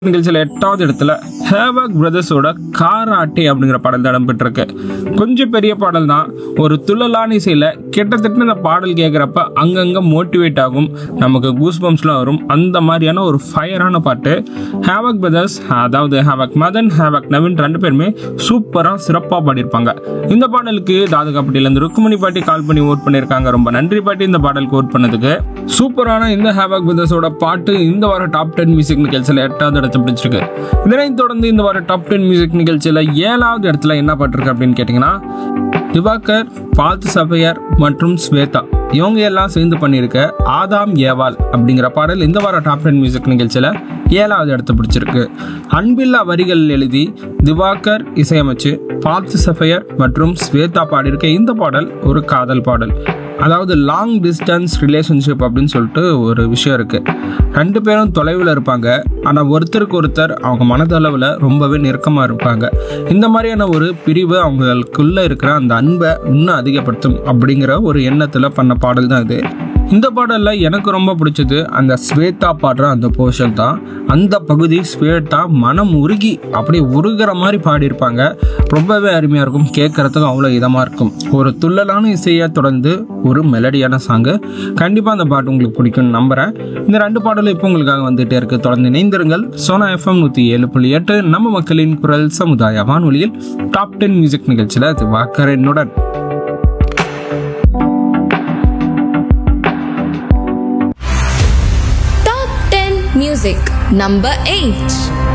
நிகழ்ச்சியில் எட்டாவது இடத்துல ஹேவக் பிரதர்ஸோட காராட்டி அப்படிங்கிற பாடல் தான் இடம்பெற்றிருக்கு கொஞ்சம் பெரிய பாடல் தான் ஒரு துள்ளலான இசையில் கிட்டத்தட்ட இந்த பாடல் கேட்குறப்ப அங்கங்கே மோட்டிவேட் ஆகும் நமக்கு கூஸ்பம்ஸ்லாம் வரும் அந்த மாதிரியான ஒரு ஃபயரான பாட்டு ஹேவக் பிரதர்ஸ் அதாவது ஹேவக் மதன் ஹேவக் நவீன் ரெண்டு பேருமே சூப்பராக சிறப்பாக பாடியிருப்பாங்க இந்த பாடலுக்கு தாது கபடியிலேருந்து ருக்குமணி பாட்டி கால் பண்ணி ஓட் பண்ணியிருக்காங்க ரொம்ப நன்றி பாட்டி இந்த பாடலுக்கு ஓட் பண்ணதுக்கு சூப்பரான இந்த ஹேவக் பிரதர்ஸோட பாட்டு இந்த வாரம் டாப் டென் மியூசிக் நிகழ்ச்சியில் எட்டாவது இடத்தை பிடிச்சிருக்கு இதனைத் தொடர்ந்து இந்த வாரம் டாப் டென் மியூசிக் நிகழ்ச்சியில் ஏழாவது இடத்துல என்ன பாட்டிருக்கு அப்படின்னு கேட்டிங்கன்னா திவாகர் பால்த் சபையர் மற்றும் ஸ்வேதா இவங்க எல்லாம் சேர்ந்து பண்ணியிருக்க ஆதாம் ஏவாள் அப்படிங்கிற பாடல் இந்த வாரம் டாப் டென் மியூசிக் நிகழ்ச்சியில் ஏழாவது இடத்தை பிடிச்சிருக்கு அன்பில்லா வரிகள் எழுதி திவாகர் இசையமைச்சு பால்த் சஃபையர் மற்றும் ஸ்வேதா பாடியிருக்க இந்த பாடல் ஒரு காதல் பாடல் அதாவது லாங் டிஸ்டன்ஸ் ரிலேஷன்ஷிப் அப்படின்னு சொல்லிட்டு ஒரு விஷயம் இருக்குது ரெண்டு பேரும் தொலைவில் இருப்பாங்க ஆனால் ஒருத்தருக்கு ஒருத்தர் அவங்க மனதளவில் ரொம்பவே நெருக்கமாக இருப்பாங்க இந்த மாதிரியான ஒரு பிரிவு அவங்களுக்குள்ளே இருக்கிற அந்த அன்பை இன்னும் அதிகப்படுத்தும் அப்படிங்கிற ஒரு எண்ணத்தில் பண்ண பாடல் தான் இது இந்த பாடலில் எனக்கு ரொம்ப பிடிச்சது அந்த ஸ்வேதா பாடுற அந்த போர்ஷன் தான் அந்த பகுதி ஸ்வேதா மனம் உருகி அப்படியே உருகிற மாதிரி பாடியிருப்பாங்க ரொம்பவே அருமையாக இருக்கும் கேட்குறதுக்கு அவ்வளோ இதமாக இருக்கும் ஒரு துள்ளலான இசையை தொடர்ந்து ஒரு மெலடியான சாங்கு கண்டிப்பாக அந்த பாட்டு உங்களுக்கு பிடிக்கும்னு நம்புகிறேன் இந்த ரெண்டு பாடலும் இப்போ உங்களுக்காக வந்துட்டே இருக்கு தொடர்ந்து இணைந்திருங்கள் சோனா எஃப்எம் நூற்றி ஏழு புள்ளி எட்டு நம்ம மக்களின் குரல் சமுதாய வானொலியில் டாப் டென் மியூசிக் நிகழ்ச்சியில் அது வாக்கரனுடன் Top 10 Music Number 8